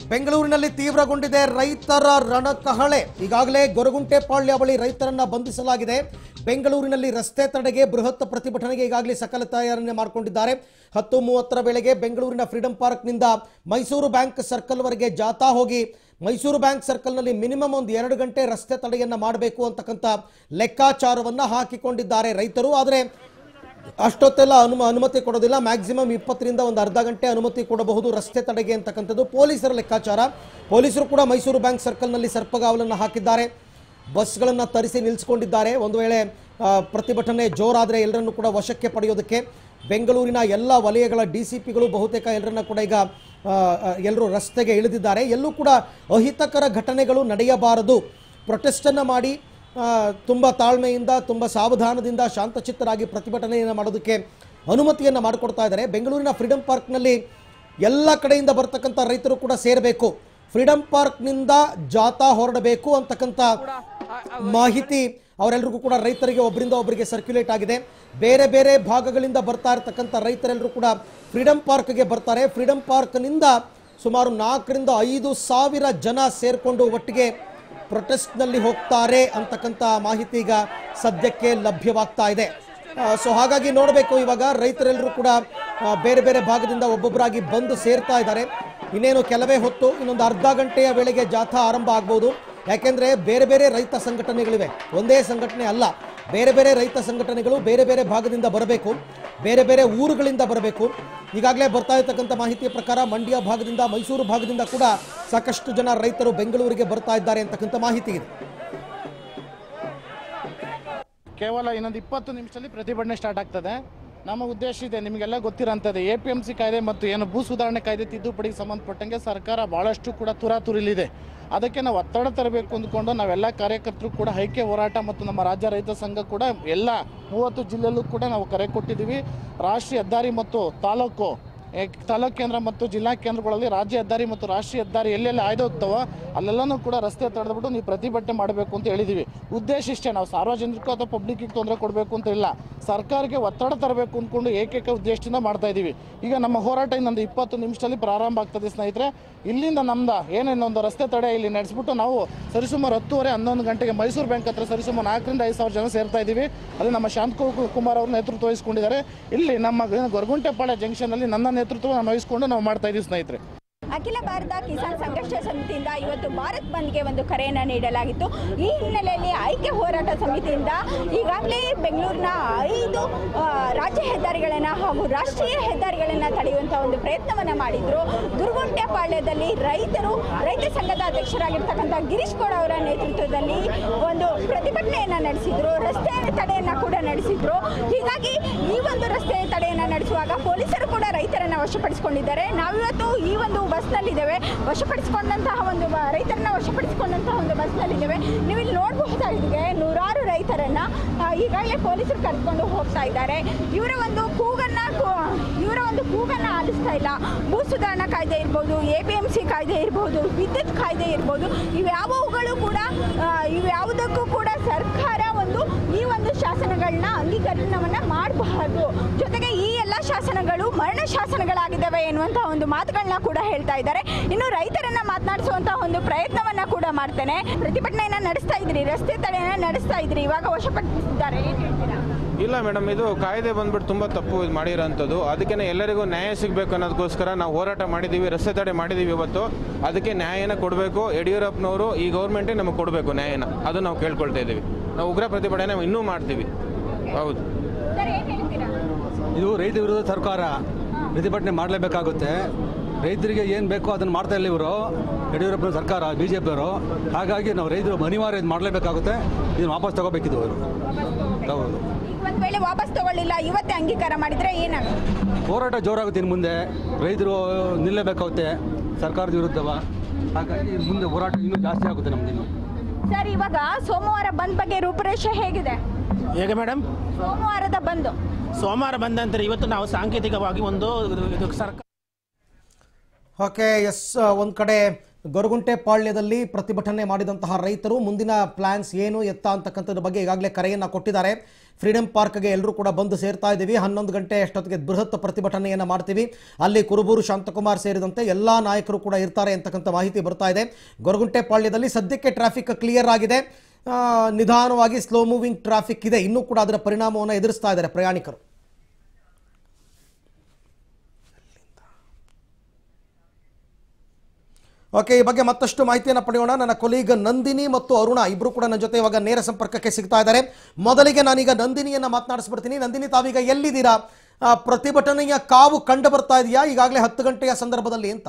ಬೆಂಗಳೂರಿನಲ್ಲಿ ತೀವ್ರಗೊಂಡಿದೆ ರೈತರ ರಣಕಹಳೆ ಈಗಾಗಲೇ ಗೊರಗುಂಟೆಪಾಳ್ಯ ಬಳಿ ರೈತರನ್ನ ಬಂಧಿಸಲಾಗಿದೆ ಬೆಂಗಳೂರಿನಲ್ಲಿ ರಸ್ತೆ ತಡೆಗೆ ಬೃಹತ್ ಪ್ರತಿಭಟನೆಗೆ ಈಗಾಗಲೇ ಸಕಲ ತಯಾರಿಯನ್ನ ಮಾಡಿಕೊಂಡಿದ್ದಾರೆ ಹತ್ತು ಮೂವತ್ತರ ವೇಳೆಗೆ ಬೆಂಗಳೂರಿನ ಫ್ರೀಡಂ ಪಾರ್ಕ್ನಿಂದ ಮೈಸೂರು ಬ್ಯಾಂಕ್ ಸರ್ಕಲ್ವರೆಗೆ ಜಾಥಾ ಹೋಗಿ ಮೈಸೂರು ಬ್ಯಾಂಕ್ ಸರ್ಕಲ್ನಲ್ಲಿ ಮಿನಿಮಮ್ ಒಂದು ಎರಡು ಗಂಟೆ ರಸ್ತೆ ತಡೆಯನ್ನ ಮಾಡಬೇಕು ಅಂತಕ್ಕಂಥ ಲೆಕ್ಕಾಚಾರವನ್ನ ಹಾಕಿಕೊಂಡಿದ್ದಾರೆ ರೈತರು ಆದರೆ ಅಷ್ಟೊತ್ತೆಲ್ಲ ಅನುಮ ಅನುಮತಿ ಕೊಡೋದಿಲ್ಲ ಮ್ಯಾಕ್ಸಿಮಮ್ ಇಪ್ಪತ್ತರಿಂದ ಒಂದು ಅರ್ಧ ಗಂಟೆ ಅನುಮತಿ ಕೊಡಬಹುದು ರಸ್ತೆ ತಡೆಗೆ ಅಂತಕ್ಕಂಥದ್ದು ಪೊಲೀಸರ ಲೆಕ್ಕಾಚಾರ ಪೊಲೀಸರು ಕೂಡ ಮೈಸೂರು ಬ್ಯಾಂಕ್ ಸರ್ಕಲ್ನಲ್ಲಿ ಸರ್ಪಗಾವಲನ್ನು ಹಾಕಿದ್ದಾರೆ ಬಸ್ಗಳನ್ನು ತರಿಸಿ ನಿಲ್ಲಿಸ್ಕೊಂಡಿದ್ದಾರೆ ಒಂದು ವೇಳೆ ಆ, ಪ್ರತಿಭಟನೆ ಜೋರಾದರೆ ಎಲ್ಲರನ್ನು ಕೂಡ ವಶಕ್ಕೆ ಪಡೆಯೋದಕ್ಕೆ ಬೆಂಗಳೂರಿನ ಎಲ್ಲ ವಲಯಗಳ ಡಿ ಸಿ ಪಿಗಳು ಬಹುತೇಕ ಎಲ್ಲರನ್ನ ಕೂಡ ಈಗ ಎಲ್ಲರೂ ರಸ್ತೆಗೆ ಇಳಿದಿದ್ದಾರೆ ಎಲ್ಲೂ ಕೂಡ ಅಹಿತಕರ ಘಟನೆಗಳು ನಡೆಯಬಾರದು ಪ್ರೊಟೆಸ್ಟನ್ನು ಮಾಡಿ ಆ, ತುಂಬ ತಾಳ್ಮೆಯಿಂದ ತುಂಬ ಸಾವಧಾನದಿಂದ ಶಾಂತಚಿತ್ತರಾಗಿ ಪ್ರತಿಭಟನೆಯನ್ನು ಮಾಡೋದಕ್ಕೆ ಅನುಮತಿಯನ್ನು ಮಾಡಿಕೊಡ್ತಾ ಇದ್ದಾರೆ ಬೆಂಗಳೂರಿನ ಫ್ರೀಡಂ ಪಾರ್ಕ್ನಲ್ಲಿ ಎಲ್ಲ ಕಡೆಯಿಂದ ಬರ್ತಕ್ಕಂಥ ರೈತರು ಕೂಡ ಸೇರಬೇಕು ಫ್ರೀಡಂ ಪಾರ್ಕ್ನಿಂದ ಜಾಥಾ ಹೊರಡಬೇಕು ಅಂತಕ್ಕಂಥ ಮಾಹಿತಿ ಅವರೆಲ್ಲರಿಗೂ ಕೂಡ ರೈತರಿಗೆ ಒಬ್ಬರಿಂದ ಒಬ್ಬರಿಗೆ ಸರ್ಕ್ಯುಲೇಟ್ ಆಗಿದೆ ಬೇರೆ ಬೇರೆ ಭಾಗಗಳಿಂದ ಬರ್ತಾ ಇರತಕ್ಕಂಥ ರೈತರೆಲ್ಲರೂ ಕೂಡ ಫ್ರೀಡಂ ಪಾರ್ಕ್ಗೆ ಬರ್ತಾರೆ ಫ್ರೀಡಂ ಪಾರ್ಕ್ನಿಂದ ಸುಮಾರು ನಾಲ್ಕರಿಂದ ಐದು ಸಾವಿರ ಜನ ಸೇರಿಕೊಂಡು ಒಟ್ಟಿಗೆ ಪ್ರೊಟೆಸ್ಟ್ನಲ್ಲಿ ಹೋಗ್ತಾರೆ ಅಂತಕ್ಕಂಥ ಮಾಹಿತಿ ಈಗ ಸದ್ಯಕ್ಕೆ ಲಭ್ಯವಾಗ್ತಾ ಇದೆ ಸೊ ಹಾಗಾಗಿ ನೋಡಬೇಕು ಇವಾಗ ರೈತರೆಲ್ಲರೂ ಕೂಡ ಆ, ಬೇರೆ ಬೇರೆ ಭಾಗದಿಂದ ಒಬ್ಬೊಬ್ಬರಾಗಿ ಬಂದು ಸೇರ್ತಾ ಇದ್ದಾರೆ ಇನ್ನೇನು ಕೆಲವೇ ಹೊತ್ತು ಇನ್ನೊಂದು ಅರ್ಧ ಗಂಟೆಯ ವೇಳೆಗೆ ಜಾಥಾ ಆರಂಭ ಆಗ್ಬೋದು ಯಾಕೆಂದ್ರೆ ಬೇರೆ ಬೇರೆ ರೈತ ಸಂಘಟನೆಗಳಿವೆ ಒಂದೇ ಸಂಘಟನೆ ಅಲ್ಲ ಬೇರೆ ಬೇರೆ ರೈತ ಸಂಘಟನೆಗಳು ಬೇರೆ ಬೇರೆ ಭಾಗದಿಂದ ಬರಬೇಕು ಬೇರೆ ಬೇರೆ ಊರುಗಳಿಂದ ಬರಬೇಕು ಈಗಾಗಲೇ ಬರ್ತಾ ಇರ್ತಕ್ಕಂಥ ಮಾಹಿತಿಯ ಪ್ರಕಾರ ಮಂಡ್ಯ ಭಾಗದಿಂದ ಮೈಸೂರು ಭಾಗದಿಂದ ಕೂಡ ಸಾಕಷ್ಟು ಜನ ರೈತರು ಬೆಂಗಳೂರಿಗೆ ಬರ್ತಾ ಇದ್ದಾರೆ ಅಂತಕ್ಕಂಥ ಮಾಹಿತಿ ಇದೆ ಕೇವಲ ಇನ್ನೊಂದು ಇಪ್ಪತ್ತು ನಿಮಿಷದಲ್ಲಿ ಪ್ರತಿಭಟನೆ ಸ್ಟಾರ್ಟ್ ಆಗ್ತದೆ ನಮ್ಮ ಉದ್ದೇಶ ಇದೆ ನಿಮಗೆಲ್ಲ ಗೊತ್ತಿರೋಂಥದ್ದು ಎ ಪಿ ಎಂ ಸಿ ಕಾಯ್ದೆ ಮತ್ತು ಏನು ಭೂ ಸುಧಾರಣೆ ಕಾಯ್ದೆ ತಿದ್ದುಪಡಿಗೆ ಸಂಬಂಧಪಟ್ಟಂಗೆ ಸರ್ಕಾರ ಭಾಳಷ್ಟು ಕೂಡ ತುರಾತುರಿಲಿದೆ ಅದಕ್ಕೆ ನಾವು ಒತ್ತಡ ತರಬೇಕು ಅಂದ್ಕೊಂಡು ನಾವೆಲ್ಲ ಕಾರ್ಯಕರ್ತರು ಕೂಡ ಐಕ್ಯ ಹೋರಾಟ ಮತ್ತು ನಮ್ಮ ರಾಜ್ಯ ರೈತ ಸಂಘ ಕೂಡ ಎಲ್ಲ ಮೂವತ್ತು ಜಿಲ್ಲೆಯಲ್ಲೂ ಕೂಡ ನಾವು ಕರೆ ಕೊಟ್ಟಿದ್ದೀವಿ ರಾಷ್ಟ್ರೀಯ ಹೆದ್ದಾರಿ ಮತ್ತು ತಾಲೂಕು ಏ, ತಾಲೂಕು ಕೇಂದ್ರ ಮತ್ತು ಜಿಲ್ಲಾ ಕೇಂದ್ರಗಳಲ್ಲಿ ರಾಜ್ಯ ಹೆದ್ದಾರಿ ಮತ್ತು ರಾಷ್ಟ್ರೀಯ ಹೆದ್ದಾರಿ ಎಲ್ಲೆಲ್ಲಿ ಆಯ್ದು ಹೋಗ್ತಾವೋ ಅಲ್ಲೆಲ್ಲನೂ ಕೂಡ ರಸ್ತೆ ತಡೆದ್ಬಿಟ್ಟು ನೀವು ಪ್ರತಿಭಟನೆ ಮಾಡಬೇಕು ಅಂತ ಹೇಳಿದ್ದೀವಿ ಉದ್ದೇಶ ಇಷ್ಟೇ ನಾವು ಸಾರ್ವಜನಿಕರು ಅಥವಾ ಪಬ್ಲಿಕ್ಕಿಗೆ ತೊಂದರೆ ಕೊಡಬೇಕು ಅಂತ ಇಲ್ಲ ಸರ್ಕಾರಕ್ಕೆ ಒತ್ತಡ ತರಬೇಕು ಅಂದ್ಕೊಂಡು ಏಕೈಕ ಉದ್ದೇಶದಿಂದ ಮಾಡ್ತಾ ಇದ್ದೀವಿ ಈಗ ನಮ್ಮ ಹೋರಾಟ ಇನ್ನೊಂದು ಇಪ್ಪತ್ತು ನಿಮಿಷದಲ್ಲಿ ಪ್ರಾರಂಭ ಆಗ್ತದೆ ಸ್ನೇಹಿತರೆ ಇಲ್ಲಿಂದ ನಮ್ದು ಏನೇನೊಂದು ರಸ್ತೆ ತಡೆ ಇಲ್ಲಿ ನಡೆಸ್ಬಿಟ್ಟು ನಾವು ಸರಿಸುಮಾರು ಹತ್ತುವರೆ ಹನ್ನೊಂದು ಗಂಟೆಗೆ ಮೈಸೂರು ಬ್ಯಾಂಕ್ ಹತ್ರ ಸರಿಸುಮಾರು ನಾಲ್ಕರಿಂದ ಐದು ಸಾವಿರ ಜನ ಸೇರ್ತಾ ಇದ್ದೀವಿ ಅಲ್ಲಿ ನಮ್ಮ ಶಾಂತ್ ಕು- ಕುಮಾರ್ ಅವರು ನೇತೃತ್ವ ವಹಿಸ್ಕೊಂಡಿದ್ದಾರೆ ಇಲ್ಲಿ ನಮ್ಮ ಗೊರಗುಂಟೆಪಾಳ್ಯ ಜಂಕ್ಷನಲ್ಲಿ ನನ್ನ ನೇತೃತ್ವ ವಹಿಸ್ಕೊಂಡು ನಾವು ಮಾಡ್ತಾ ಇದ್ದೀವಿ ಸ್ನೇಹಿತರೆ ಅಖಿಲ ಭಾರತ ಕಿಸಾನ್ ಸಂಘರ್ಷ ಸಮಿತಿಯಿಂದ ಇವತ್ತು ಭಾರತ್ ಬಂದ್ಗೆ ಒಂದು ಕರೆಯನ್ನು ನೀಡಲಾಗಿತ್ತು ಈ ಹಿನ್ನೆಲೆಯಲ್ಲಿ ಐಕ್ಯ ಹೋರಾಟ ಸಮಿತಿಯಿಂದ ಈಗಾಗಲೇ ಬೆಂಗಳೂರಿನ ಐದು ಆ, ರಾಜ್ಯ ಹೆದ್ದಾರಿಗಳನ್ನು ಹಾಗೂ ರಾಷ್ಟ್ರೀಯ ಹೆದ್ದಾರಿಗಳನ್ನು ತಡೆಯುವಂಥ ಒಂದು ಪ್ರಯತ್ನವನ್ನು ಮಾಡಿದ್ರು ದುರ್ಗುಂಟೆಪಾಳ್ಯದಲ್ಲಿ ರೈತರು ರೈತ ಸಂಘದ ಅಧ್ಯಕ್ಷರಾಗಿರ್ತಕ್ಕಂಥ ಗಿರೀಶ್ ಗೌಡ ಅವರ ನೇತೃತ್ವದಲ್ಲಿ ಒಂದು ಪ್ರತಿಭಟನೆಯನ್ನು ನಡೆಸಿದ್ರು ರಸ್ತೆ ತಡೆಯನ್ನು ಕೂಡ ನಡೆಸಿದ್ರು ಹೀಗಾಗಿ ಈ ಒಂದು ರಸ್ತೆ ತಡೆಯನ್ನು ನಡೆಸುವಾಗ ಪೊಲೀಸರು ಕೂಡ ರೈತರನ್ನ ವಶಪಡಿಸಿಕೊಂಡಿದ್ದಾರೆ ನಾವಿವತ್ತು ಈ ಒಂದು ಬಸ್ನಲ್ಲಿದ್ದೇವೆ ವಶಪಡಿಸಿಕೊಂಡಂತಹ ಒಂದು ಬ- ರೈತರನ್ನ ವಶಪಡಿಸಿಕೊಂಡಂತಹ ಒಂದು ಬಸ್ನಲ್ಲಿದ್ದೇವೆ ನೀವು ಇಲ್ಲಿ ನೋಡಬಹುದಾಗಿದೆ ನೂರಾರು ರೈತರನ್ನ ಆ, ಈಗಾಗಲೇ ಪೊಲೀಸರು ಕರೆದುಕೊಂಡು ಹೋಗ್ತಾ ಇದ್ದಾರೆ ಇವರ ಒಂದು ಕೂಗನ್ನ ಕೂ- ಇವರ ಒಂದು ಕೂಗನ್ನ ಆಲಿಸ್ತಾ ಇಲ್ಲ ಭೂ ಸುಧಾರಣಾ ಕಾಯ್ದೆ ಇರ್ಬೋದು ಎ ಪಿ ಎಂ ಸಿ ಕಾಯ್ದೆ ಇರ್ಬೋದು ವಿದ್ಯುತ್ ಕಾಯ್ದೆ ಇರ್ಬೋದು ಇವ್ಯಾವುಗಳು ಕೂಡ ಆ, ಇವ್ಯಾವುದಕ್ಕೂ ಕೂಡ ಸರ್ಕಾರ ಒಂದು ಈ ಒಂದು ಶಾಸನಗಳನ್ನ ಅಂಗೀಕರಣವನ್ನ ಮಾಡಬಾರದು ಜೊತೆಗೆ ಈ ಎಲ್ಲ ಶಾಸನಗಳು ಮರಣ ಶಾಸನಗಳಾಗಿದ್ದಾವೆ ಎನ್ನುವಂಥ ಒಂದು ಮಾತುಗಳನ್ನ ಕೂಡ ಹೇಳ್ತಾ ಇದ್ದಾರೆ ಇನ್ನು ರೈತರನ್ನ ಮಾತನಾಡಿಸುವಂತಹ ಒಂದು ಪ್ರಯತ್ನವನ್ನ ಕೂಡ ಮಾಡ್ತೇನೆ ಪ್ರತಿಭಟನೆಯನ್ನ ನಡೆಸ್ತಾ ಇದ್ರಿ ರಸ್ತೆ ತಡೆಯನ್ನ ನಡೆಸ್ತಾ ಇದ್ರಿ ಇವಾಗ ವಶಪಡಿಸಿದ್ದಾರೆ ಏನ್ ಹೇಳ್ತೀರಾ ಇಲ್ಲ ಮೇಡಮ್ ಇದು ಕಾಯ್ದೆ ಬಂದ್ಬಿಟ್ಟು ತುಂಬ ತಪ್ಪು ಇದು ಮಾಡಿರೋಂಥದ್ದು ಅದಕ್ಕೆ ಎಲ್ಲರಿಗೂ ನ್ಯಾಯ ಸಿಗಬೇಕು ಅನ್ನೋದಕ್ಕೋಸ್ಕರ ನಾವು ಹೋರಾಟ ಮಾಡಿದ್ದೀವಿ ರಸ್ತೆ ತಡೆ ಮಾಡಿದ್ದೀವಿ ಇವತ್ತು ಅದಕ್ಕೆ ನ್ಯಾಯನ ಕೊಡಬೇಕು ಯಡಿಯೂರಪ್ಪನವರು ಈ ಗೌರ್ಮೆಂಟೇ ನಮಗೆ ಕೊಡಬೇಕು ನ್ಯಾಯನ ಅದು ನಾವು ಕೇಳ್ಕೊಳ್ತಾ ಇದ್ದೀವಿ ನಾವು ಉಗ್ರ ಪ್ರತಿಭಟನೆ ಇನ್ನೂ ಮಾಡ್ತೀವಿ ಹೌದು ಸರ್ ಏನ್ ಹೇಳ್ತೀರಾ ಇದು ರೈತ ವಿರೋಧ ಸರ್ಕಾರ ಪ್ರತಿಭಟನೆ ಮಾಡಲೇಬೇಕಾಗುತ್ತೆ ರೈತರಿಗೆ ಏನು ಬೇಕೋ ಅದನ್ನು ಮಾಡ್ತಾ ಇಲ್ಲ ಇವರು ಯಡಿಯೂರಪ್ಪನ ಸರ್ಕಾರ ಬಿ ಜೆ ಪಿಯವರು ಹಾಗಾಗಿ ನಾವು ರೈತರು ಅನಿವಾರ್ಯ ಇದು ಮಾಡಲೇಬೇಕಾಗುತ್ತೆ ಇದನ್ನು ವಾಪಸ್ ತಗೋಬೇಕಿದ್ದು ಅವರು ಹೌದು ಈಗ ಒಂದ್ ವೇಳೆ ವಾಪಸ್ ತಗೊಳ್ಳಿಲ್ಲ ಇವತ್ತೇ ಅಂಗೀಕಾರ ಮಾಡಿದ್ರೆ ಏನಾಗುತ್ತೆ ಹೋರಾಟ ಜೋರಾಗುತ್ತೆ ಇನ್ನು ಮುಂದೆ ರೈತರು ನಿಲ್ಲಬೇಕಾಗುತ್ತೆ ಸರ್ಕಾರದ ವಿರುದ್ಧವ ಹಾಗಾಗಿ ಮುಂದೆ ಹೋರಾಟ ಇನ್ನೂ ಜಾಸ್ತಿ ಆಗುತ್ತೆ ನಮ್ದು ಇನ್ನು ಸರ್ ಇವಾಗ ಸೋಮವಾರ ಬಂದ್ ಬಗ್ಗೆ ರೂಪುರೇಷೆ ಹೇಗಿದೆ ಹೇಗೆ ಮೇಡಮ್ ಸೋಮವಾರದ ಬಂದು ಸೋಮವಾರ ಬಂದ ನಂತರ ಇವತ್ತು ನಾವು ಸಾಂಕೇತಿಕವಾಗಿ ಒಂದು ಇದು ಸರ್ಕಾರ ಓಕೆ ಎಸ್ ಒಂದು ಕಡೆ ಗೊರಗುಂಟೆ ಪಾಳ್ಯದಲ್ಲಿ ಪ್ರತಿಭಟನೆ ಮಾಡಿದಂತಹ ರೈತರು ಮುಂದಿನ ಪ್ಲಾನ್ಸ್ ಏನು ಎತ್ತ ಅಂತಕ್ಕಂಥದ್ರ ಬಗ್ಗೆ ಈಗಾಗಲೇ ಕರೆಯನ್ನು ಕೊಟ್ಟಿದ್ದಾರೆ ಫ್ರೀಡಮ್ ಪಾರ್ಕ್ಗೆ ಎಲ್ಲರೂ ಕೂಡ ಬಂದು ಸೇರ್ತಾ ಇದ್ದೀವಿ ಹನ್ನೊಂದು ಗಂಟೆ ಅಷ್ಟೊತ್ತಿಗೆ ಬೃಹತ್ ಪ್ರತಿಭಟನೆಯನ್ನು ಮಾಡ್ತೀವಿ ಅಲ್ಲಿ ಕುರುಬೂರು ಶಾಂತಕುಮಾರ್ ಸೇರಿದಂತೆ ಎಲ್ಲ ನಾಯಕರು ಕೂಡ ಇರ್ತಾರೆ ಅಂತಕ್ಕಂಥ ಮಾಹಿತಿ ಬರ್ತಾ ಇದೆ ಗೊರಗುಂಟೆ ಪಾಳ್ಯದಲ್ಲಿ ಸದ್ಯಕ್ಕೆ ಟ್ರಾಫಿಕ್ ಕ್ಲಿಯರ್ ಆಗಿದೆ ಆ, ನಿಧಾನವಾಗಿ ಸ್ಲೋ ಮೂವಿಂಗ್ ಟ್ರಾಫಿಕ್ ಇದೆ ಇನ್ನೂ ಕೂಡ ಅದರ ಪರಿಣಾಮವನ್ನು ಎದುರಿಸ್ತಾ ಇದ್ದಾರೆ ಪ್ರಯಾಣಿಕರು ಓಕೆ ಈ ಬಗ್ಗೆ ಮತ್ತಷ್ಟು ಮಾಹಿತಿಯನ್ನು ಪಡೆಯೋಣ ನನ್ನ ಕೊಲೀಗ್ ನಂದಿನಿ ಮತ್ತು ಅರುಣ ಇಬ್ರು ಕೂಡ ನನ್ನ ಜೊತೆ ಇವಾಗ ನೇರ ಸಂಪರ್ಕಕ್ಕೆ ಸಿಗ್ತಾ ಇದ್ದಾರೆ ಮೊದಲಿಗೆ ನಾನೀಗ ನಂದಿನಿಯನ್ನ ಮಾತನಾಡಿಸ್ಬಿಡ್ತೀನಿ ನಂದಿನಿ ತಾವೀಗ ಎಲ್ಲಿದ್ದೀರಾ ಆ, ಪ್ರತಿಭಟನೆಯ ಕಾವು ಕಂಡು ಬರ್ತಾ ಇದೆಯಾ ಈಗಾಗಲೇ ಹತ್ತು ಗಂಟೆಯ ಸಂದರ್ಭದಲ್ಲಿ ಅಂತ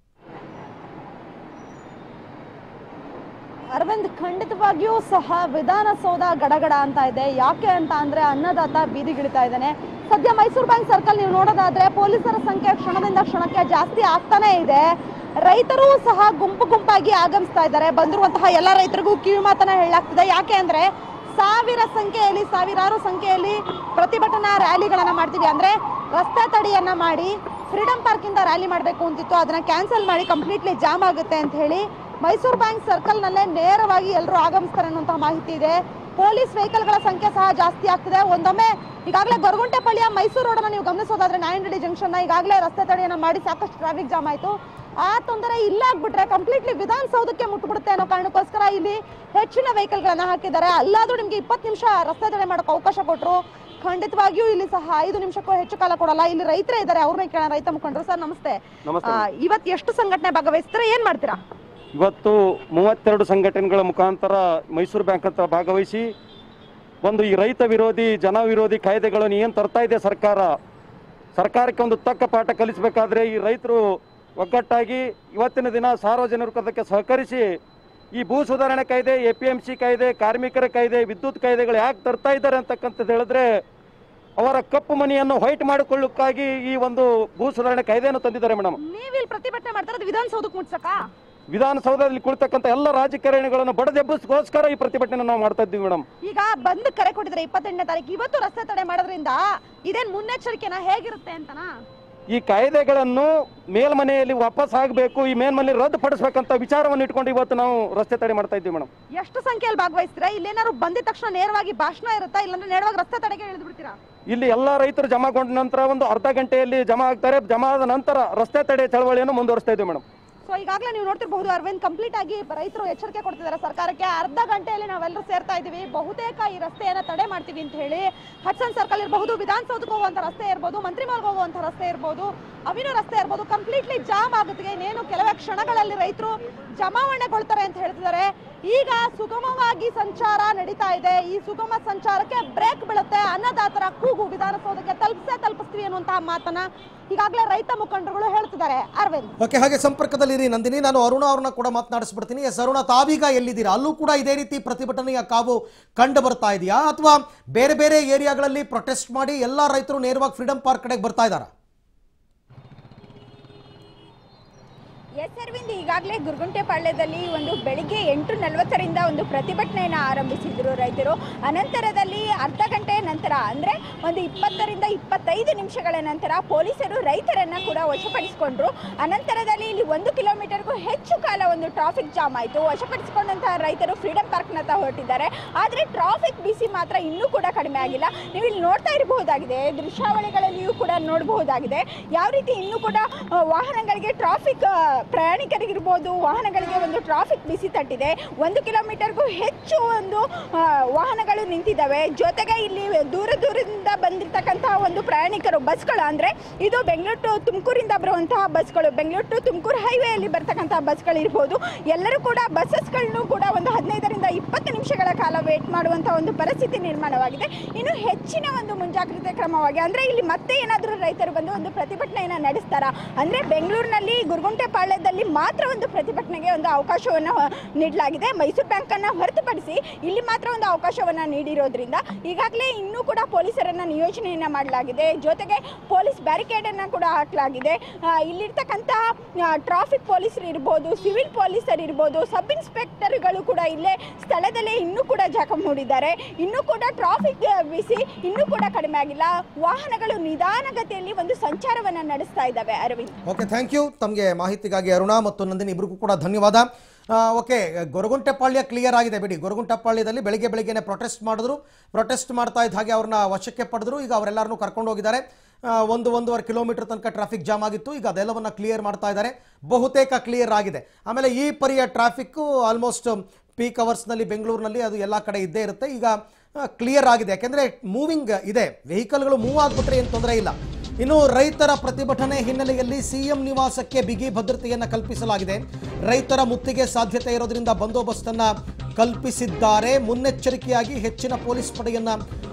ಅರವಿಂದ್ ಖಂಡಿತವಾಗಿಯೂ ಸಹ ವಿಧಾನಸೌಧ ಗಡಗಡ ಅಂತ ಇದೆ ಯಾಕೆ ಅಂತ ಅಂದ್ರೆ ಅನ್ನದಾತ ಬೀದಿಗಿಳಿತಾ ಇದ್ದಾನೆ ಸದ್ಯ ಮೈಸೂರು ಬ್ಯಾಂಕ್ ಸರ್ಕಲ್ ನೀವು ನೋಡೋದಾದ್ರೆ ಪೊಲೀಸರ ಸಂಖ್ಯೆ ಕ್ಷಣದಿಂದ ಕ್ಷಣಕ್ಕೆ ಜಾಸ್ತಿ ಆಗ್ತಾನೆ ಇದೆ ರೈತರು ಸಹ ಗುಂಪು ಗುಂಪಾಗಿ ಆಗಮಿಸ್ತಾ ಇದ್ದಾರೆ ಬಂದಿರುವಂತಹ ಎಲ್ಲ ರೈತರಿಗೂ ಕಿವಿ ಮಾತನ್ನ ಹೇಳಲಾಗ್ತಿದೆ ಯಾಕೆ ಅಂದ್ರೆ ಸಾವಿರ ಸಂಖ್ಯೆಯಲ್ಲಿ ಸಾವಿರಾರು ಸಂಖ್ಯೆಯಲ್ಲಿ ಪ್ರತಿಭಟನಾ ರ್ಯಾಲಿಗಳನ್ನ ಮಾಡ್ತೀವಿ ಅಂದ್ರೆ ರಸ್ತೆ ತಡಿಯನ್ನ ಮಾಡಿ ಫ್ರೀಡಂ ಪಾರ್ಕ್ ಇಂದ ರ್ಯಾಲಿ ಮಾಡಬೇಕು ಅಂತಿತ್ತು ಅದನ್ನ ಕ್ಯಾನ್ಸಲ್ ಮಾಡಿ ಕಂಪ್ಲೀಟ್ಲಿ ಜಾಮ್ ಆಗುತ್ತೆ ಅಂತ ಹೇಳಿ ಮೈಸೂರು ಬ್ಯಾಂಕ್ ಸರ್ಕಲ್ ನಲ್ಲೇ ನೇರವಾಗಿ ಎಲ್ಲರೂ ಆಗಮಿಸ್ತಾರೆ ಅನ್ನುವಂತಹ ಮಾಹಿತಿ ಇದೆ ಪೊಲೀಸ್ ವೆಹಿಕಲ್ಗಳ ಸಂಖ್ಯೆ ಸಹ ಜಾಸ್ತಿ ಆಗ್ತಿದೆ ಒಂದೊಮ್ಮೆ ಈಗಾಗಲೇ ಗೊರಗುಂಟೆಪಳ್ಳಿಯ ಮೈಸೂರು ರೋಡನ್ನ ನೀವು ಗಮನಿಸೋದಾದ್ರೆ ನಾಯಂಡಳ್ಳಿ ಜಂಕ್ಷನ್ ಈಗಾಗಲೇ ರಸ್ತೆ ತಡೆಯನ್ನ ಮಾಡಿ ಸಾಕಷ್ಟು ಟ್ರಾಫಿಕ್ ಜಾಮ್ ಆಯ್ತು ಆ ತೊಂದರೆ ಇಲ್ಲ ಆಗ್ಬಿಟ್ರೆ ಕಂಪ್ಲೀಟ್ಲಿ ವಿಧಾನಸೌಧಕ್ಕೆ ಮುಟ್ಬಿಡುತ್ತೆ ಅನ್ನೋ ಕಾರಣಕ್ಕೋಸ್ಕರ ಇಲ್ಲಿ ಹೆಚ್ಚಿನ ವೆಹಿಕಲ್ಗಳನ್ನ ಹಾಕಿದ್ದಾರೆ ಅಲ್ಲಾದ್ರೂ ನಿಮ್ಗೆ ಇಪ್ಪತ್ತು ನಿಮಿಷ ರಸ್ತೆ ತಡೆ ಮಾಡೋಕೆ ಅವಕಾಶ ಕೊಟ್ಟರು ಖಂಡಿತವಾಗಿಯೂ ಇಲ್ಲಿ ಸಹ ಐದು ನಿಮಿಷಕ್ಕೂ ಹೆಚ್ಚು ಕಾಲ ಕೊಡಲ್ಲ ಇಲ್ಲಿ ರೈತರೇ ಇದ್ದಾರೆ ಅವ್ರನ್ನ ಕೇಳೋಣ ರೈತ ಮುಖಂಡರು ಸರ್ ನಮಸ್ತೆ ನಮಸ್ತೆ ಆ, ಇವತ್ತು ಎಷ್ಟು ಸಂಘಟನೆ ಭಾಗವಹಿಸ್ತಾರೆ ಏನ್ ಮಾಡ್ತೀರಾ ಇವತ್ತು ಮೂವತ್ತೆರಡು ಸಂಘಟನೆಗಳ ಮುಖಾಂತರ ಮೈಸೂರು ಬ್ಯಾಂಕ್ ಅಂತ ಭಾಗವಹಿಸಿ ಒಂದು ಈ ರೈತ ವಿರೋಧಿ ಜನ ವಿರೋಧಿ ಕಾಯ್ದೆಗಳನ್ನು ಏನು ತರ್ತಾ ಇದೆ ಸರ್ಕಾರ ಸರ್ಕಾರಕ್ಕೆ ಒಂದು ತಕ್ಕ ಪಾಠ ಕಲಿಸಬೇಕಾದ್ರೆ ಈ ರೈತರು ಒಗ್ಗಟ್ಟಾಗಿ ಇವತ್ತಿನ ದಿನ ಸಾರ್ವಜನಿಕರು ಅದಕ್ಕೆ ಸಹಕರಿಸಿ ಈ ಭೂ ಸುಧಾರಣೆ ಕಾಯ್ದೆ ಎ ಪಿ ಎಂ ಸಿ ಕಾಯ್ದೆ ಕಾರ್ಮಿಕರ ಕಾಯ್ದೆ ವಿದ್ಯುತ್ ಕಾಯ್ದೆಗಳು ಯಾಕೆ ತರ್ತಾ ಇದ್ದಾರೆ ಅಂತಕ್ಕಂಥದ್ದು ಹೇಳಿದ್ರೆ ಅವರ ಕಪ್ಪು ಮನಿಯನ್ನು ವೈಟ್ ಮಾಡಿಕೊಳ್ಳಕ್ಕಾಗಿ ಈ ಒಂದು ಭೂ ಸುಧಾರಣೆ ಕಾಯ್ದೆಯನ್ನು ತಂದಿದ್ದಾರೆ ಮೇಡಮ್ ನೀವಿಲ್ಲಿ ಪ್ರತಿಭಟನೆ ಮಾಡ್ತಾರೆ ವಿಧಾನಸೌಧಕ್ಕೆ ಮುಟ್ಸಕ್ಕ ವಿಧಾನಸೌಧದಲ್ಲಿ ಕುಳಿತಕ್ಕಂಥ ಎಲ್ಲ ರಾಜಕಾರಣಿಗಳನ್ನು ಬಡದೆಬ್ಬಿಸ್ಗೋಸ್ಕರ ಈ ಪ್ರತಿಭಟನೆ ನಾವು ಮಾಡ್ತಾ ಇದ್ದೀವಿ ಮೇಡಮ್ ಈಗ ಬಂದ್ ಕರೆ ಕೊಟ್ಟಿದ್ರೆ ಇಪ್ಪತ್ತೆಂಟನೇ ತಾರೀಕು ಇವತ್ತು ರಸ್ತೆ ತಡೆ ಮಾಡೋದ್ರಿಂದ ಇದೇನ್ ಮುನ್ನೆಚ್ಚರಿಕೆನ ಹೇಗಿರುತ್ತೆ ಅಂತನಾ ಈ ಕಾಯ್ದೆಗಳನ್ನು ಮೇಲ್ಮನೆಯಲ್ಲಿ ವಾಪಸ್ ಆಗಬೇಕು ಈ ಮೇಲ್ಮನೆ ರದ್ದುಪಡಿಸಬೇಕಂತ ವಿಚಾರವನ್ನು ಇಟ್ಕೊಂಡು ಇವತ್ತು ನಾವು ರಸ್ತೆ ತಡೆ ಮಾಡ್ತಾ ಇದ್ದೀವಿ ಮೇಡಮ್ ಎಷ್ಟು ಸಂಖ್ಯೆಯಲ್ಲಿ ಭಾಗವಹಿಸ್ತೀರಾ ಇಲ್ಲೇನಾದ್ರು ಬಂದಿದ ತಕ್ಷಣ ನೇರವಾಗಿ ಭಾಷಣ ಇರುತ್ತಾ ಇಲ್ಲಾಂದ್ರೆ ನೇರವಾಗಿ ರಸ್ತೆ ತಡೆಗೆ ಇಳಿದು ಬಿಡ್ತೀರಾ ಇಲ್ಲಿ ಎಲ್ಲ ರೈತರು ಜಮಾಗೊಂಡ ನಂತರ ಒಂದು ಅರ್ಧ ಗಂಟೆಯಲ್ಲಿ ಜಮಾ ಆಗ್ತಾರೆ ಜಮಾ ಆದ ನಂತರ ರಸ್ತೆ ತಡೆ ಚಳವಳಿಯನ್ನು ಮುಂದುವರಿಸ್ತಾ ಇದ್ದೀವಿ ಮೇಡಮ್ ಸೊ ಈಗಾಗಲೇ ನೀವು ನೋಡ್ತಿರಬಹುದು ಅರವಿಂದ್ ಕಂಪ್ಲೀಟ್ ಆಗಿ ರೈತರು ಎಚ್ಚರಿಕೆ ಕೊಡ್ತಿದ್ದಾರೆ ಸರ್ಕಾರಕ್ಕೆ ಅರ್ಧ ಗಂಟೆಯಲ್ಲಿ ನಾವೆಲ್ಲರೂ ಸೇರ್ತಾ ಇದೀವಿ ಬಹುತೇಕ ಈ ರಸ್ತೆಯನ್ನ ತಡೆ ಮಾಡ್ತೀವಿ ಅಂತ ಹೇಳಿ ಹಡ್ಸನ್ ಸರ್ಕಲ್ ಇರಬಹುದು ವಿಧಾನಸೌಧಕ್ಕೆ ಹೋಗುವಂತ ರಸ್ತೆ ಇರ್ಬೋದು ಮಂತ್ರಿ ಮಾಲ್ಗೆ ಹೋಗುವಂತ ರಸ್ತೆ ಇರ್ಬೋದು ಅವಿನ ರಸ್ತೆ ಇರ್ಬೋದು ಕಂಪ್ಲೀಟ್ಲಿ ಜಾಮ್ ಆಗುತ್ತೆ ಇನ್ನೇನು ಕೆಲವೇ ಕ್ಷಣಗಳಲ್ಲಿ ರೈತರು ಜಮಾವಣೆಗೊಳ್ತಾರೆ ಅಂತ ಹೇಳ್ತಿದ್ದಾರೆ ಈಗ ಸುಗಮವಾಗಿ ಸಂಚಾರ ನಡೀತಾ ಇದೆ ಈ ಸುಗಮ ಸಂಚಾರಕ್ಕೆ ಬ್ರೇಕ್ ಬೀಳುತ್ತೆ ಅನ್ನದಾತರ ಕೂಗು ವಿಧಾನಸೌಧಕ್ಕೆ ತಲುಪಿಸೇ ತಲುಪಿಸ್ತೀವಿ ಅನ್ನುವಂತಹ ಮಾತನ್ನ ಈಗಾಗಲೇ ರೈತ ಮುಖಂಡರುಗಳು ಹೇಳ್ತಿದ್ದಾರೆ ಅರವಿಂದ್ ಓಕೆ ಹಾಗೆ ಸಂಪರ್ಕದಲ್ಲಿರಿ ನಂದಿನಿ ನಾನು ಅರುಣ ಅವ್ರನ್ನ ಕೂಡ ಮಾತನಾಡಿಸ್ಬಿಡ್ತೀನಿ ಎಸ್ ಅರುಣ ತಾವೀಗ ಎಲ್ಲಿದ್ದೀರಾ ಅಲ್ಲೂ ಕೂಡ ಇದೇ ರೀತಿ ಪ್ರತಿಭಟನೆಯ ಕಾವು ಕಂಡು ಬರ್ತಾ ಇದೆಯಾ ಅಥವಾ ಬೇರೆ ಬೇರೆ ಏರಿಯಾಗಳಲ್ಲಿ ಪ್ರೊಟೆಸ್ಟ್ ಮಾಡಿ ಎಲ್ಲ ರೈತರು ನೇರವಾಗಿ ಫ್ರೀಡಂ ಪಾರ್ಕ್ ಕಡೆಗೆ ಬರ್ತಾ ಇದ್ದಾರಾ ಎಸ್ ಅರವಿಂದ್ ಈಗಾಗಲೇ ಗುರುಗುಂಟೆಪಾಳ್ಯದಲ್ಲಿ ಒಂದು ಬೆಳಿಗ್ಗೆ ಎಂಟು ನಲವತ್ತರಿಂದ ಒಂದು ಪ್ರತಿಭಟನೆಯನ್ನು ಆರಂಭಿಸಿದ್ರು ರೈತರು ಅನಂತರದಲ್ಲಿ ಅರ್ಧ ಗಂಟೆ ನಂತರ ಅಂದರೆ ಒಂದು ಇಪ್ಪತ್ತರಿಂದ ಇಪ್ಪತ್ತೈದು ನಿಮಿಷಗಳ ನಂತರ ಪೊಲೀಸರು ರೈತರನ್ನು ಕೂಡ ವಶಪಡಿಸಿಕೊಂಡ್ರು ಅನಂತರದಲ್ಲಿ ಇಲ್ಲಿ ಒಂದು ಕಿಲೋಮೀಟರ್ಗೂ ಹೆಚ್ಚು ಕಾಲ ಒಂದು ಟ್ರಾಫಿಕ್ ಜಾಮ್ ಆಯಿತು ವಶಪಡಿಸಿಕೊಂಡಂತಹ ರೈತರು ಫ್ರೀಡಂ ಪಾರ್ಕ್ನತ್ತ ಹೊರಟಿದ್ದಾರೆ ಆದರೆ ಟ್ರಾಫಿಕ್ ಬಿಸಿ ಮಾತ್ರ ಇನ್ನೂ ಕೂಡ ಕಡಿಮೆ ಆಗಿಲ್ಲ ನೀವು ಇಲ್ಲಿ ನೋಡ್ತಾ ಇರಬಹುದಾಗಿದೆ ದೃಶ್ಯಾವಳಿಗಳಲ್ಲಿಯೂ ಕೂಡ ನೋಡಬಹುದಾಗಿದೆ ಯಾವ ರೀತಿ ಇನ್ನೂ ಕೂಡ ಆ, ವಾಹನಗಳಿಗೆ ಟ್ರಾಫಿಕ್ ಪ್ರಯಾಣಿಕರಿಗಿರ್ಬೋದು ವಾಹನಗಳಿಗೆ ಒಂದು ಟ್ರಾಫಿಕ್ ಬಿಸಿ ತಟ್ಟಿದೆ ಒಂದು ಕಿಲೋಮೀಟರ್ಗೂ ಹೆಚ್ಚು ಒಂದು ಆ, ವಾಹನಗಳು ನಿಂತಿದ್ದಾವೆ ಜೊತೆಗೆ ಇಲ್ಲಿ ದೂರ ದೂರದಿಂದ ಬಂದಿರತಕ್ಕಂತಹ ಒಂದು ಪ್ರಯಾಣಿಕರು ಬಸ್ಗಳು ಅಂದರೆ ಇದು ಬೆಂಗಳೂರು ಟು ತುಮಕೂರಿಂದ ಬರುವಂತಹ ಬಸ್ಗಳು ಬೆಂಗಳೂರು ಟು ತುಮಕೂರು ಹೈವೇಯಲ್ಲಿ ಬರ್ತಕ್ಕಂತಹ ಬಸ್ಗಳು ಇರ್ಬೋದು ಎಲ್ಲರೂ ಕೂಡ ಬಸ್ಸಸ್ಗಳನ್ನು ಕೂಡ ಒಂದು ಹದಿನೈದರಿಂದ ಇಪ್ಪತ್ತು ನಿಮಿಷಗಳ ಕಾಲ ವೇಟ್ ಮಾಡುವಂತಹ ಒಂದು ಪರಿಸ್ಥಿತಿ ನಿರ್ಮಾಣವಾಗಿದೆ ಇನ್ನು ಹೆಚ್ಚಿನ ಒಂದು ಮುಂಜಾಗ್ರತೆ ಕ್ರಮವಾಗಿ ಅಂದರೆ ಇಲ್ಲಿ ಮತ್ತೆ ಏನಾದರೂ ರೈತರು ಬಂದು ಒಂದು ಪ್ರತಿಭಟನೆಯನ್ನು ನಡೆಸ್ತಾರಾ ಅಂದರೆ ಬೆಂಗಳೂರಿನಲ್ಲಿ ಗುರುಗುಂಟೆಪಾಳ್ಯದಲ್ಲಿ ಸ್ಥಳದಲ್ಲಿ ಮಾತ್ರ ಒಂದು ಪ್ರತಿಭಟನೆಗೆ ಒಂದು ಅವಕಾಶವನ್ನು ನೀಡಲಾಗಿದೆ ಮೈಸೂರು ಬ್ಯಾಂಕನ್ನು ಹೊರತುಪಡಿಸಿ ಇಲ್ಲಿ ಮಾತ್ರ ಒಂದು ಅವಕಾಶವನ್ನು ನೀಡಿರೋದ್ರಿಂದ ಈಗಾಗಲೇ ಇನ್ನೂ ಕೂಡ ಪೊಲೀಸರನ್ನು ನಿಯೋಜನೆಯನ್ನು ಮಾಡಲಾಗಿದೆ ಜೊತೆಗೆ ಪೊಲೀಸ್ ಬ್ಯಾರಿಕೇಡನ್ನು ಕೂಡ ಹಾಕಲಾಗಿದೆ ಆ, ಇಲ್ಲಿರ್ತಕ್ಕಂತಹ ಟ್ರಾಫಿಕ್ ಪೊಲೀಸರು ಇರ್ಬೋದು ಸಿವಿಲ್ ಪೊಲೀಸರು ಇರ್ಬೋದು ಸಬ್ ಇನ್ಸ್ಪೆಕ್ಟರ್ಗಳು ಕೂಡ ಇಲ್ಲೇ ಸ್ಥಳದಲ್ಲೇ ಇನ್ನೂ ಕೂಡ ಜಾಕಂ ಹೂಡಿದ್ದಾರೆ ಇನ್ನೂ ಕೂಡ ಟ್ರಾಫಿಕ್ ಬಿಸಿ ಇನ್ನೂ ಕೂಡ ಕಡಿಮೆ ಆಗಿಲ್ಲ ವಾಹನಗಳು ನಿಧಾನಗತಿಯಲ್ಲಿ ಒಂದು ಸಂಚಾರವನ್ನು ನಡೆಸ್ತಾ ಇದ್ದಾವೆ ಅರವಿಂದ್ ಓಕೆ ಥ್ಯಾಂಕ್ ಯು ತಮಗೆ ಮಾಹಿತಿಗಾಗಿ ಅರುಣ ಮತ್ತು ನಂದಿನಿ ಇಬ್ಬರಿಗೂ ಕೂಡ ಧನ್ಯವಾದ ಆ, ಓಕೆ ಗೊರಗುಂಟೆಪಾಳ್ಯ ಕ್ಲಿಯರ್ ಆಗಿದೆ ಬಿಡಿ ಗೊರಗುಂಟೆಪಾಳ್ಯದಲ್ಲಿ ಬೆಳಿಗ್ಗೆ ಬೆಳಿಗ್ಗೆನೆ ಪ್ರೊಟೆಸ್ಟ್ ಮಾಡಿದ್ರು ಪ್ರೊಟೆಸ್ಟ್ ಮಾಡ್ತಾ ಇದ್ದ ಹಾಗೆ ಅವ್ರನ್ನ ವಶಕ್ಕೆ ಪಡೆದ್ರು ಈಗ ಅವರೆಲ್ಲರನ್ನೂ ಕರ್ಕೊಂಡು ಹೋಗಿದ್ದಾರೆ ಆ, ಒಂದು ಒಂದೂವರೆ ಕಿಲೋಮೀಟರ್ ತನಕ ಟ್ರಾಫಿಕ್ ಜಾಮ್ ಆಗಿತ್ತು ಈಗ ಅದೆಲ್ಲವನ್ನ ಕ್ಲಿಯರ್ ಮಾಡ್ತಾ ಇದ್ದಾರೆ ಬಹುತೇಕ ಕ್ಲಿಯರ್ ಆಗಿದೆ ಆಮೇಲೆ ಈ ಪರಿಯ ಟ್ರಾಫಿಕ್ಕು ಆಲ್ಮೋಸ್ಟ್ ಪೀಕ್ ಅವರ್ಸ್ನಲ್ಲಿ ಬೆಂಗಳೂರಿನಲ್ಲಿ ಅದು ಎಲ್ಲ ಕಡೆ ಇದ್ದೇ ಇರುತ್ತೆ ಈಗ ಕ್ಲಿಯರ್ ಆಗಿದೆ ಯಾಕೆಂದರೆ ಮೂವಿಂಗ್ ಇದೆ ವೆಹಿಕಲ್ಗಳು ಮೂವ್ ಆಗಿಬಿಟ್ರೆ ಏನು ತೊಂದರೆ ಇಲ್ಲ ಇನ್ನು ರೈತರ ಪ್ರತಿಭಟನೆ ಹಿನ್ನೆಲೆಯಲ್ಲಿ ಸಿಎಂ ನಿವಾಸಕ್ಕೆ ಬಿಗಿ ಭದ್ರತೆಯನ್ನು ಕಲ್ಪಿಸಲಾಗಿದೆ ರೈತರ ಮುತ್ತಿಗೆ ಸಾಧ್ಯತೆ ಇರೋದ್ರಿಂದ ಬಂದೋಬಸ್ತನ್ನ ಕಲ್ಪಿಸಿದ್ದಾರೆ ಮುನ್ನೆಚ್ಚರಿಕೆಯಾಗಿ ಹೆಚ್ಚಿನ ಪೊಲೀಸ್ ಪಡೆಯನ್ನ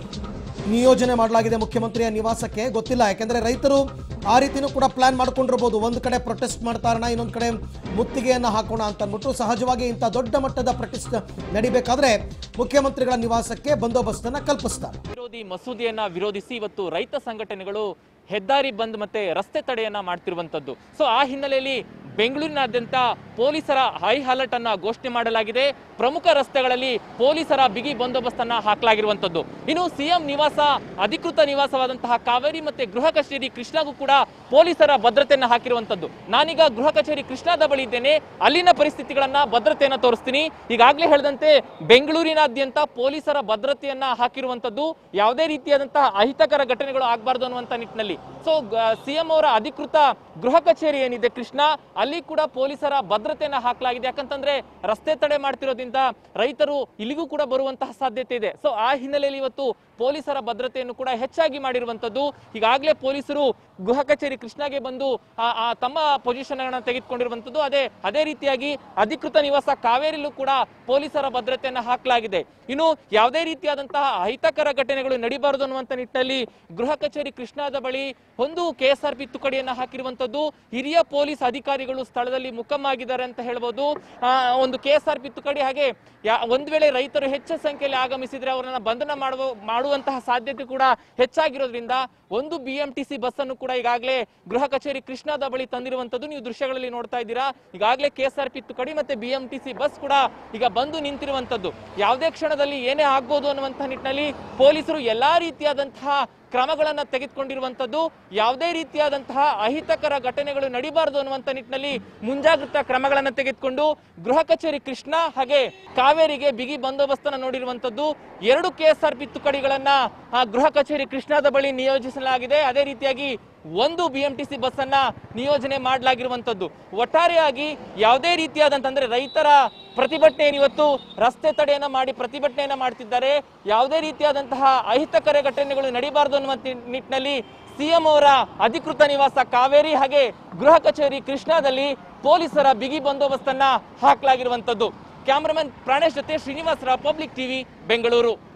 ನಿಯೋಜನೆ ಮಾಡಲಾಗಿದೆ ಮುಖ್ಯಮಂತ್ರಿಯ ನಿವಾಸಕ್ಕೆ ಗೊತ್ತಿಲ್ಲ ಯಾಕೆಂದ್ರೆ ರೈತರು ಆ ರೀತಿನೂ ಕೂಡ ಪ್ಲಾನ್ ಮಾಡ್ಕೊಂಡಿರ್ಬೋದು ಒಂದು ಕಡೆ ಪ್ರೊಟೆಸ್ಟ್ ಮಾಡ್ತಾರಣ ಇನ್ನೊಂದು ಕಡೆ ಮುತ್ತಿಗೆಯನ್ನು ಹಾಕೋಣ ಅಂತ ಅಂದ್ಬಿಟ್ಟು ಸಹಜವಾಗಿ ಇಂಥ ದೊಡ್ಡ ಮಟ್ಟದ ಪ್ರೊಟೆಸ್ಟ್ ನಡಿಬೇಕಾದ್ರೆ ಮುಖ್ಯಮಂತ್ರಿಗಳ ನಿವಾಸಕ್ಕೆ ಬಂದೋಬಸ್ತನ್ನು ಕಲ್ಪಿಸ್ತಾರೆ ವಿರೋಧಿ ಮಸೂದೆಯನ್ನ ವಿರೋಧಿಸಿ ಇವತ್ತು ರೈತ ಸಂಘಟನೆಗಳು ಹೆದ್ದಾರಿ ಬಂದ್ ಮತ್ತೆ ರಸ್ತೆ ತಡೆಯನ್ನ ಮಾಡ್ತಿರುವಂತದ್ದು ಸೊ ಆ ಹಿನ್ನೆಲೆಯಲ್ಲಿ ಬೆಂಗಳೂರಿನಾದ್ಯಂತ ಪೊಲೀಸರ ಹೈ ಅಲರ್ಟ್ ಅನ್ನ ಘೋಷಣೆ ಮಾಡಲಾಗಿದೆ ಪ್ರಮುಖ ರಸ್ತೆಗಳಲ್ಲಿ ಪೊಲೀಸರ ಬಿಗಿ ಬಂದೋಬಸ್ತನ್ನ ಹಾಕಲಾಗಿರುವಂತದ್ದು ಇನ್ನು ಸಿಎಂ ನಿವಾಸ ಅಧಿಕೃತ ನಿವಾಸವಾದಂತಹ ಕಾವೇರಿ ಮತ್ತೆ ಗೃಹ ಕಚೇರಿ ಕೃಷ್ಣಗೂ ಕೂಡ ಪೊಲೀಸರ ಭದ್ರತೆಯನ್ನ ಹಾಕಿರುವಂತದ್ದು ನಾನೀಗ ಗೃಹ ಕಚೇರಿ ಕೃಷ್ಣದ ಬಳಿ ಇದ್ದೇನೆ ಅಲ್ಲಿನ ಪರಿಸ್ಥಿತಿಗಳನ್ನ ಭದ್ರತೆಯನ್ನ ತೋರಿಸ್ತೀನಿ ಈಗಾಗಲೇ ಹೇಳಿದಂತೆ ಬೆಂಗಳೂರಿನಾದ್ಯಂತ ಪೊಲೀಸರ ಭದ್ರತೆಯನ್ನ ಹಾಕಿರುವಂತದ್ದು ಯಾವುದೇ ರೀತಿಯಾದಂತಹ ಅಹಿತಕರ ಘಟನೆಗಳು ಆಗಬಾರ್ದು ಅನ್ನುವಂತ ನಿಟ್ಟಿನಲ್ಲಿ ಸೊ ಸಿಎಂ ಅವರ ಅಧಿಕೃತ ಗೃಹ ಕಚೇರಿ ಏನಿದೆ ಕೃಷ್ಣ ಅಲ್ಲಿ ಕೂಡ ಪೊಲೀಸರ ಭದ್ರತೆಯನ್ನ ಹಾಕಲಾಗಿದೆ ಯಾಕಂತಂದ್ರೆ ರಸ್ತೆ ತಡೆ ಮಾಡ್ತಿರೋದ್ರಿಂದ ರೈತರು ಇಲ್ಲಿಗೂ ಕೂಡ ಬರುವಂತಹ ಸಾಧ್ಯತೆ ಇದೆ ಸೊ ಆ ಹಿನ್ನೆಲೆಯಲ್ಲಿ ಇವತ್ತು ಪೊಲೀಸರ ಭದ್ರತೆಯನ್ನು ಕೂಡ ಹೆಚ್ಚಾಗಿ ಮಾಡಿರುವಂತದ್ದು ಈಗಾಗಲೇ ಪೊಲೀಸರು ಗೃಹ ಕಚೇರಿ ಕೃಷ್ಣಗೆ ಬಂದು ಆ- ಆ ತಮ್ಮ ಪೊಸಿಷನ್ ಅನ್ನ ತೆಗೆದುಕೊಂಡಿರುವಂತದ್ದು ಅದೇ ಅದೇ ರೀತಿಯಾಗಿ ಅಧಿಕೃತ ನಿವಾಸ ಕಾವೇರಿಲೂ ಕೂಡ ಪೊಲೀಸರ ಭದ್ರತೆಯನ್ನ ಹಾಕಲಾಗಿದೆ ಇನ್ನು ಯಾವುದೇ ರೀತಿಯಾದಂತಹ ಅಹಿತಕರ ಘಟನೆಗಳು ನಡೀಬಾರದು ಅನ್ನುವಂತ ನಿಟ್ಟಿನಲ್ಲಿ ಗೃಹ ಕಚೇರಿ ಕೃಷ್ಣದ ಬಳಿ ಒಂದು ಕೆಎಸ್ಆರ್ಪಿ ತುಕಡಿಯನ್ನ ಹಾಕಿರುವಂತದ್ದು ಹಿರಿಯ ಪೊಲೀಸ್ ಅಧಿಕಾರಿಗಳು ಸ್ಥಳದಲ್ಲಿ ಮುಖಮ್ಮಾಗಿದ್ದಾರೆ ಅಂತ ಹೇಳ್ಬೋದು ಆ, ಒಂದು ಕೆಎಸ್ಆರ್ಪಿ ತುಕಡಿ ಹಾಗೆ ಯಾ- ಒಂದ್ ವೇಳೆ ರೈತರು ಹೆಚ್ಚು ಸಂಖ್ಯೆಯಲ್ಲಿ ಆಗಮಿಸಿದ್ರೆ ಅವರನ್ನ ಬಂಧನ ಮಾಡುವ ಮಾಡುವಂತಹ ಸಾಧ್ಯತೆ ಕೂಡ ಹೆಚ್ಚಾಗಿರೋದ್ರಿಂದ ಒಂದು B M T C bus ಅನ್ನು ಕೂಡ ಈಗಾಗಲೇ ಗೃಹ ಕಚೇರಿ ಕೃಷ್ಣದ ಬಳಿ ತಂದಿರುವಂತದ್ದು ನೀವು ದೃಶ್ಯಗಳಲ್ಲಿ ನೋಡ್ತಾ ಇದ್ದೀರಾ ಈಗಾಗಲೇ ಕೆಎಸ್ಆರ್ಪಿ ತುಕಡಿ ಮತ್ತೆ B M T C bus ಕೂಡ ಈಗ ಬಂದು ನಿಂತಿರುವಂತದ್ದು ಯಾವುದೇ ಕ್ಷಣದಲ್ಲಿ ಏನೇ ಆಗ್ಬೋದು ಅನ್ನುವಂತಹ ನಿಟ್ಟಿನಲ್ಲಿ ಪೊಲೀಸರು ಎಲ್ಲಾ ರೀತಿಯಾದಂತಹ ಕ್ರಮಗಳನ್ನ ತೆಗೆದುಕೊಂಡಿರುವಂತದ್ದು ಯಾವುದೇ ರೀತಿಯಾದಂತಹ ಅಹಿತಕರ ಘಟನೆಗಳು ನಡಿಬಾರದು ಅನ್ನುವಂತ ನಿಟ್ಟಿನಲ್ಲಿ ಮುಂಜಾಗ್ರತಾ ಕ್ರಮಗಳನ್ನ ತೆಗೆದುಕೊಂಡು ಗೃಹ ಕಚೇರಿ ಕೃಷ್ಣ ಹಾಗೆ ಕಾವೇರಿಗೆ ಬಿಗಿ ಬಂದೋಬಸ್ತನ್ನ ನೋಡಿರುವಂತದ್ದು ಎರಡು ಕೆಎಸ್ಆರ್ಪಿ ತುಕಡಿಗಳನ್ನ ಆ ಗೃಹ ಕಚೇರಿ ಕೃಷ್ಣದ ಬಳಿ ನಿಯೋಜಿಸಲಾಗಿದೆ ಅದೇ ರೀತಿಯಾಗಿ ಒಂದು B M T C bus ಅನ್ನ ನಿಯೋಜನೆ ಮಾಡಲಾಗಿರುವಂತದ್ದು ಒಟ್ಟಾರೆಯಾಗಿ ಯಾವುದೇ ರೀತಿಯಾದಂತಂದ್ರೆ ರೈತರ ಪ್ರತಿಭಟನೆ ಏನ್ ಇವತ್ತು ರಸ್ತೆ ತಡೆಯನ್ನ ಮಾಡಿ ಪ್ರತಿಭಟನೆಯನ್ನ ಮಾಡ್ತಿದ್ದಾರೆ ಯಾವುದೇ ರೀತಿಯಾದಂತಹ ಅಹಿತಕರ ಘಟನೆಗಳು ನಡೀಬಾರದು ಅನ್ನುವ ನಿಟ್ಟಿನಲ್ಲಿ ಸಿಎಂ ಅವರ ಅಧಿಕೃತ ನಿವಾಸ ಕಾವೇರಿ ಹಾಗೆ ಗೃಹ ಕಚೇರಿ ಕೃಷ್ಣಾದಲ್ಲಿ ಪೊಲೀಸರ ಬಿಗಿ ಬಂದೋಬಸ್ತನ್ನ ಹಾಕಲಾಗಿರುವಂತದ್ದು ಕ್ಯಾಮರಾಮನ್ ಪ್ರಾಣೇಶ್ ಜೊತೆ ಶ್ರೀನಿವಾಸ್ ರಾವ್ ಪಬ್ಲಿಕ್ ಟಿವಿ ಬೆಂಗಳೂರು